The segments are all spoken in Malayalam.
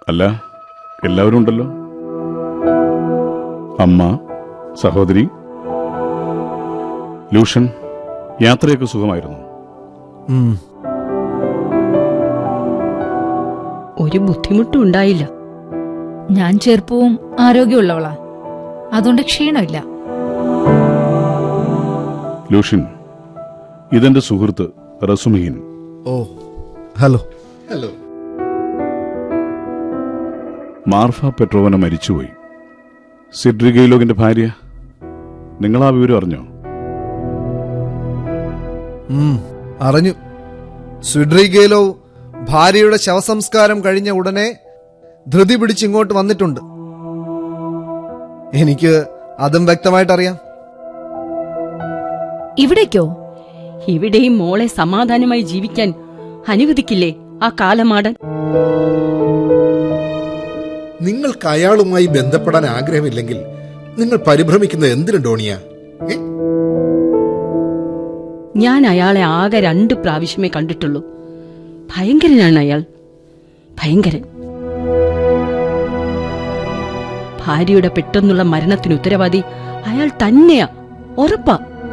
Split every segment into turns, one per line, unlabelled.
അല്ല എല്ലാവരും ഉണ്ടല്ലോ അമ്മ സഹോദരി ലൂഷൻ യാത്രയൊക്കെ സുഖമായിരുന്നു
ഉം.
ഒരു ബുദ്ധിമുട്ടും ഉണ്ടായില്ല
ഞാൻ ചെറുപ്പവും ആരോഗ്യമുള്ളവളാ അതുകൊണ്ട് ക്ഷീണമില്ല
ലൂഷൻ ഇതെന്റെ സുഹൃത്ത് റസുമഹീൻ
ഓ ഹലോ
ഹലോ
മാർഫ പെട്രോവന മരിച്ചുപോയി സിഡ്രി ഗെയ്ലോഗിന്റെ ഭാര്യ നിങ്ങൾ ആ വിവരം അറിഞ്ഞോ
ഉം, അറിഞ്ഞു സ്വിഡ്രിഗേലോ ഭാര്യയുടെ ശവസംസ്കാരം കഴിഞ്ഞ ഉടനെ ധൃതി പിടിച്ച് ഇങ്ങോട്ട് വന്നിട്ടുണ്ട് എനിക്ക് അതും വ്യക്തമായിട്ടറിയാം
ഇവിടേക്കോ
ഇവിടെയും മോളെ സമാധാനമായി ജീവിക്കാൻ അനുവദിക്കില്ലേ ആ കാലമാടൻ
നിങ്ങൾക്ക് അയാളുമായി ബന്ധപ്പെടാൻ ആഗ്രഹമില്ലെങ്കിൽ നിങ്ങൾ പരിഭ്രമിക്കുന്നത് എന്തിനു ഡോണിയ ഏ?
ഞാൻ അയാളെ ആകെ രണ്ട് പ്രാവശ്യമേ കണ്ടിട്ടുള്ളൂ ഭയങ്കരനാണ് അയാൾ ഭയങ്കരൻ ഭാര്യയുടെ പെട്ടെന്നുള്ള മരണത്തിന് ഉത്തരവാദി അയാൾ തന്നെയാ ഉറപ്പാ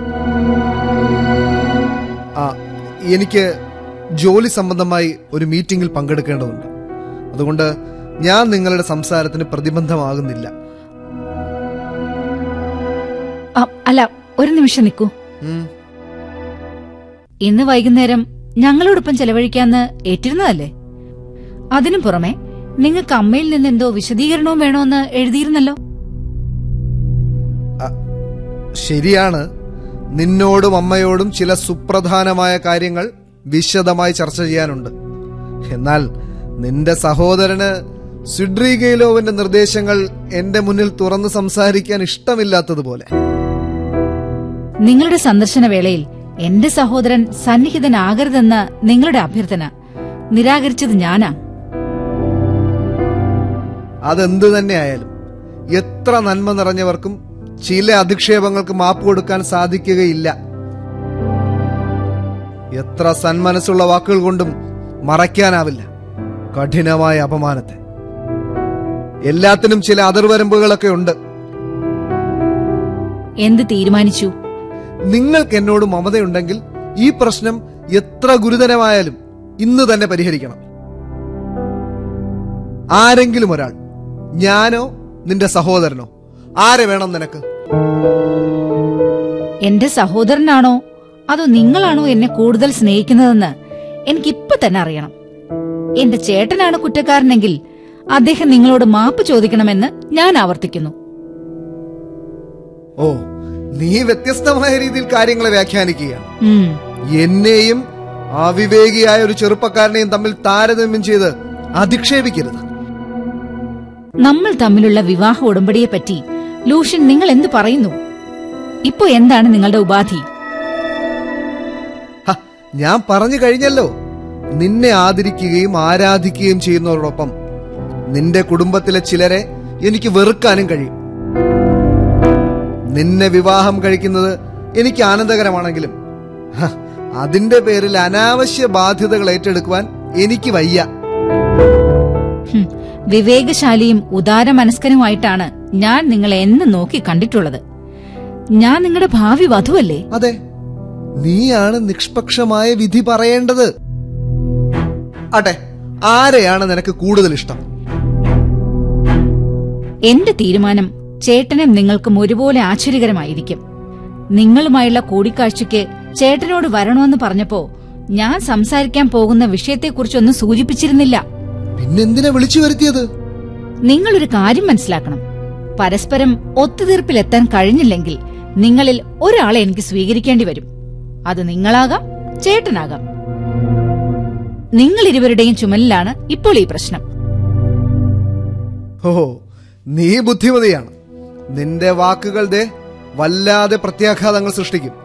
ആ എനിക്ക് ജോലി സംബന്ധമായി ഒരു മീറ്റിംഗിൽ പങ്കെടുക്കേണ്ടതുണ്ട് അതുകൊണ്ട് ഞാൻ നിങ്ങളുടെ സംസാരത്തിന് പ്രതിബന്ധമാകുന്നില്ല
ആ, അല്ല ഒരു നിമിഷം നിൽക്കൂ
ഉം,
ഇന്ന് വൈകുന്നേരം ഞങ്ങളോടൊപ്പം ചെലവഴിക്കാന്ന് ഏറ്റിരുന്നതല്ലേ അതിനു പുറമെ നിങ്ങൾക്ക് അമ്മയിൽ നിന്ന് എന്തോ വിശദീകരണവും വേണോന്ന് എഴുതിയിരുന്നല്ലോ
ശരിയാണ് നിന്നോടും അമ്മയോടും ചില സുപ്രധാനമായ കാര്യങ്ങൾ വിശദമായി ചർച്ച ചെയ്യാനുണ്ട് എന്നാൽ നിന്റെ സഹോദരന് സിഡ്രിഗേലോവിന്റെ നിർദ്ദേശങ്ങൾ എന്റെ മുന്നിൽ തുറന്നു സംസാരിക്കാൻ ഇഷ്ടമില്ലാത്തതുപോലെ
നിങ്ങളുടെ സന്ദർശന വേളയിൽ എന്റെ സഹോദരൻ സന്നിഹിതനാകരുതെന്ന നിങ്ങളുടെ അഭ്യർത്ഥന നിരാകരിച്ചത് ഞാനാ
അതെന്തു തന്നെയായാലും എത്ര നന്മ നിറഞ്ഞവർക്കും ചില അധിക്ഷേപങ്ങൾക്ക് മാപ്പ് കൊടുക്കാൻ സാധിക്കുകയില്ല എത്ര സന്മനസ്സുള്ള വാക്കുകൾ കൊണ്ടും മറയ്ക്കാനാവില്ല കഠിനമായ അപമാനത്തെ എല്ലാത്തിനും ചില അതിർവരമ്പുകളൊക്കെ ഉണ്ട്
എന്ത് തീരുമാനിച്ചു
നിങ്ങൾക്ക് എന്നോട് മമതയുണ്ടെങ്കിൽ ഈ പ്രശ്നം എത്ര ഗുരുതരമായാലും ഇന്ന് തന്നെ പരിഹരിക്കണം ആരെങ്കിലും ഒരാൾ ഞാനോ നിന്റെ സഹോദരനോ ആരെ വേണം നിനക്ക്
എന്റെ സഹോദരനാണോ അതോ നിങ്ങളാണോ എന്നെ കൂടുതൽ സ്നേഹിക്കുന്നതെന്ന് എനിക്കിപ്പൊ തന്നെ അറിയണം എന്റെ ചേട്ടനാണ് കുറ്റക്കാരനെങ്കിൽ അദ്ദേഹം നിങ്ങളോട് മാപ്പ് ചോദിക്കണമെന്ന് ഞാൻ ആവർത്തിക്കുന്നു
ഓ നീ വ്യത്യസ്തമായ രീതിയിൽ കാര്യങ്ങളെ വ്യാഖ്യാനിക്കുകയാണ്
ഉം,
എന്നെയും അവിവേകിയായ ഒരു ചെറുപ്പക്കാരനെയും തമ്മിൽ താരതമ്യം ചെയ്ത് അധിക്ഷേപിക്കരുത്
നമ്മൾ തമ്മിലുള്ള വിവാഹ ഉടമ്പടിയെപ്പറ്റി ലൂഷ്യൻ നിങ്ങൾ എന്ത് പറയുന്നു ഇപ്പൊ എന്താണ് നിങ്ങളുടെ ഉപാധി
ഹ, ഞാൻ പറഞ്ഞു കഴിഞ്ഞല്ലോ നിന്നെ ആദരിക്കുകയും ആരാധിക്കുകയും ചെയ്യുന്നവരോടൊപ്പം നിന്റെ കുടുംബത്തിലെ ചിലരെ എനിക്ക് വെറുക്കാനും കഴിയും നിന്നെ വിവാഹം കഴിക്കുന്നത് എനിക്ക് ആനന്ദകരമാണെങ്കിലും ഹ, അതിന്റെ പേരിൽ അനാവശ്യ ബാധ്യതകൾ ഏറ്റെടുക്കുവാൻ എനിക്ക് വയ്യ
ഹും, വിവേകശാലിയും ഉദാരമനസ്കനുമായിട്ടാണ് ഞാൻ നിങ്ങളെ എന്ന് നോക്കി കണ്ടിട്ടുള്ളത് ഞാൻ നിങ്ങളുടെ ഭാവി വധുവല്ലേ
അതെ നീയാണ് നിഷ്പക്ഷമായ വിധി പറയേണ്ടത് ആട്ടെ ആരെയാണ് നിനക്ക് കൂടുതൽ ഇഷ്ടം
എന്റെ തീരുമാനം ചേട്ടനും നിങ്ങൾക്കും ഒരുപോലെ ആശ്ചര്യകരമായിരിക്കും നിങ്ങളുമായുള്ള കൂടിക്കാഴ്ചയ്ക്ക് ചേട്ടനോട് വരണമെന്ന് പറഞ്ഞപ്പോ ഞാൻ സംസാരിക്കാൻ പോകുന്ന വിഷയത്തെക്കുറിച്ചൊന്നും സൂചിപ്പിച്ചിരുന്നില്ല
പിന്നെന്തിനാ വിളിച്ചു വരുത്തിയത്
നിങ്ങളൊരു കാര്യം മനസ്സിലാക്കണം പരസ്പരം ഒത്തുതീർപ്പിലെത്താൻ കഴിഞ്ഞില്ലെങ്കിൽ നിങ്ങളിൽ ഒരാളെ എനിക്ക് സ്വീകരിക്കേണ്ടി വരും അത് നിങ്ങളാകാം ചേട്ടനാകാം നിങ്ങൾ ഇരുവരുടെയും ചുമലിലാണ് ഇപ്പോൾ ഈ പ്രശ്നം
ഓ നീ ബുദ്ധിമതിയാണ് നിന്റെ വാക്കുകൾ ദേ വല്ലാതെ പ്രത്യാഘാതങ്ങൾ സൃഷ്ടിക്കും